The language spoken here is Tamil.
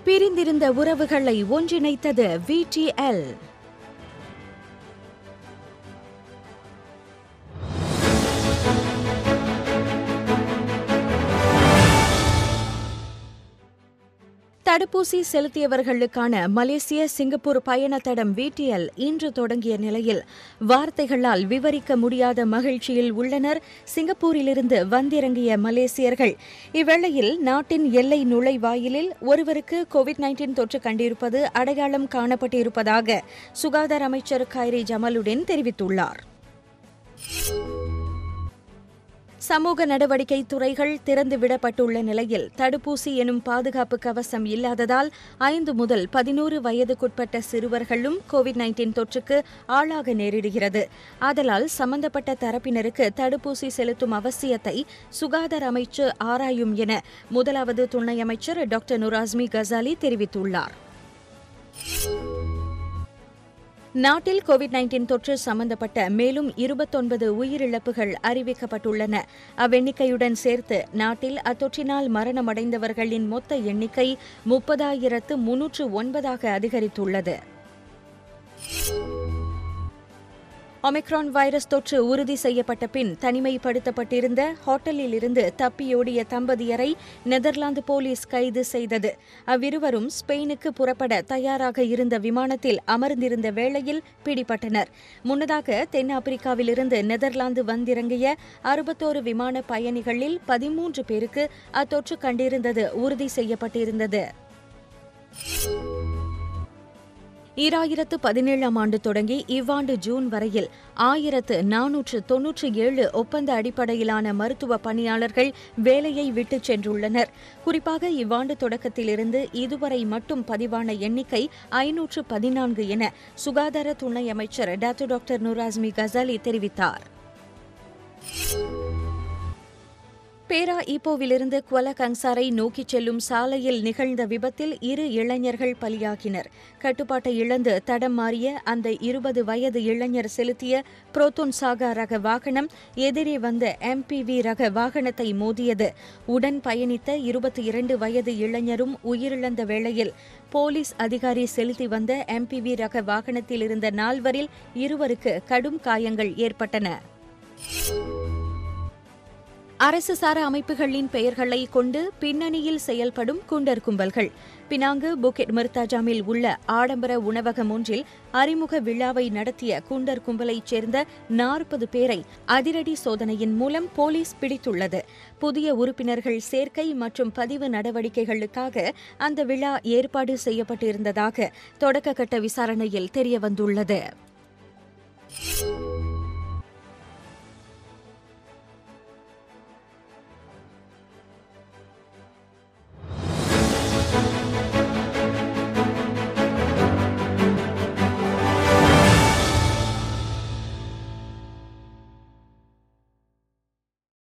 பிரிந்திருந்த உறவுகளை ஒன்றிணைத்தது விடிஎல் தடுப்பூசி செலுத்தியவர்களுக்கான மலேசிய சிங்கப்பூர் பயண தடம் விடிஎல் இன்று தொடங்கிய நிலையில் வார்த்தைகளால் விவரிக்க முடியாத மகிழ்ச்சியில் உள்ளனர் சிங்கப்பூரிலிருந்து வந்திறங்கிய மலேசியர்கள் இவ்வேளையில் நாட்டின் எல்லை நுழைவாயிலில் ஒருவருக்கு கோவிட் நைன்டீன் தொற்று கண்டிருப்பது அடையாளம் காணப்பட்டிருப்பதாக சுகாதார அமைச்சர் கைரி ஜமாலுடன் தெரிவித்துள்ளார் சமூக நடவடிக்கை துறைகள் திறந்துவிடப்பட்டுள்ள நிலையில் தடுப்பூசி எனும் பாதுகாப்பு கவசம் இல்லாததால் ஐந்து முதல் பதினோரு வயதுக்குட்பட்ட சிறுவர்களும் கோவிட் நைன்டீன் தொற்றுக்கு ஆளாக நேரிடுகிறது ஆதலால் சம்பந்தப்பட்ட தரப்பினருக்கு தடுப்பூசி செலுத்தும் அவசியத்தை சுகாதார அமைச்சு ஆராயும் என முதலாவது துணை அமைச்சர் டாக்டர் நுராஸ்மி கசாலி தெரிவித்துள்ளார் நாட்டில் கோவிட் நைன்டீன் தொற்று சம்பந்தப்பட்ட மேலும் இருபத்தொன்பது உயிரிழப்புகள் அறிவிக்கப்பட்டுள்ளன அவ்வெண்ணிக்கையுடன் சேர்த்து நாட்டில் அத்தொற்றினால் மரணமடைந்தவர்களின் மொத்த எண்ணிக்கை முப்பதாயிரத்து முன்னூற்று ஒன்பதாக அதிகரித்துள்ளது ஒமிக்ரான் வைரஸ் தொற்று உறுதி செய்யப்பட்ட பின் தனிமைப்படுத்தப்பட்டிருந்த ஹோட்டலில் இருந்து தப்பியோடிய தம்பதியரை நெதர்லாந்து போலீஸ் கைது செய்தது அவ்விருவரும் ஸ்பெயினுக்கு புறப்பட தயாராக இருந்த விமானத்தில் அமர்ந்திருந்த வேளையில் பிடிபட்டனர் முன்னதாக தென்னாப்பிரிக்காவிலிருந்து நெதர்லாந்து வந்திறங்கிய அறுபத்தோரு விமான பயணிகளில் பதிமூன்று பேருக்கு அத்தொற்று கண்டிருந்தது உறுதி செய்யப்பட்டிருந்தது ஈராயிரத்து பதினேழாம் ஆண்டு தொடங்கி இவ்வாண்டு ஜூன் வரையில் ஆயிரத்து நானூற்று தொன்னூற்றி ஏழு ஒப்பந்த அடிப்படையிலான மருத்துவ பணியாளர்கள் வேலையை விட்டுச் சென்றுள்ளனர் குறிப்பாக இவ்வாண்டு தொடக்கத்திலிருந்து இதுவரை மட்டும் பதிவான எண்ணிக்கை ஐநூற்று பதினான்கு என சுகாதார துணை அமைச்சர் டாக்டர் டாக்டர் நுராஸ்மி கசாலி தெரிவித்தார் பேரா ஈப்போவிலிருந்து குவல கங்சாரை நோக்கிச் செல்லும் சாலையில் நிகழ்ந்த விபத்தில் இரு இளைஞர்கள் பலியாகினர் கட்டுப்பாட்டை இழந்து தடம் மாறிய அந்த இருபது வயது இளைஞர் செலுத்திய புரோத்தோன் சாகா ரக வாகனம் எதிரே வந்த எம்பிவி ரக வாகனத்தை மோதியது உடன் பயணித்த இருபத்தி இரண்டு வயது இளைஞரும் உயிரிழந்த வேளையில் போலீஸ் அதிகாரி செலுத்தி வந்த எம்பிவி ரக வாகனத்தில் இருந்த நால்வரில் இருவருக்கு கடும் காயங்கள் ஏற்பட்டன அரசு சாரா அமைப்புகளின் பெயர்களை கொண்டு பின்னணியில் செயல்படும் குண்டர் கும்பல்கள் பினாங்கு புக்கெட் மிர்தாஜாமில் உள்ள ஆடம்பர உணவகம் ஒன்றில் அறிமுக விழாவை நடத்திய குண்டர் கும்பலைச் சேர்ந்த நாற்பது பேரை அதிரடி சோதனையின் மூலம் போலீஸ் பிடித்துள்ளது புதிய உறுப்பினர்கள் சேர்க்கை மற்றும் பதிவு நடவடிக்கைகளுக்காக அந்த விழா ஏற்பாடு செய்யப்பட்டிருந்ததாக தொடக்க கட்ட விசாரணையில் தெரியவந்துள்ளது